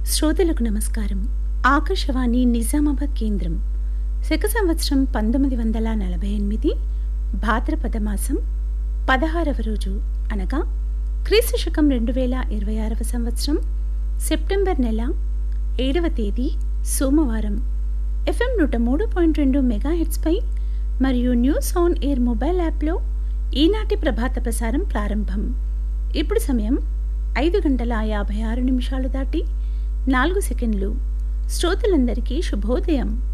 శ్రోతలకు నమస్కారం ఆకాశవాణి నిజామాబాద్ కేంద్రం శక సంవత్సరం పంతొమ్మిది వందల నలభై ఎనిమిది భాద్రపద మాసం పదహారవ రోజు అనగా క్రీస్తు శకం రెండు వేల ఇరవై ఆరవ సంవత్సరం సెప్టెంబర్ నెల ఏడవ తేదీ సోమవారం ఎఫ్ఎం నూట మూడు పాయింట్ రెండు మెగాహెట్స్పై మరియు న్యూస్ ఆన్ ఎయిర్ మొబైల్ యాప్లో ఈనాటి ప్రభాత ప్రసారం ప్రారంభం ఇప్పుడు సమయం ఐదు గంటల యాభై ఆరు నిమిషాలు దాటి నాలుగు సెకండ్లు శ్రోతలందరికీ శుభోదయం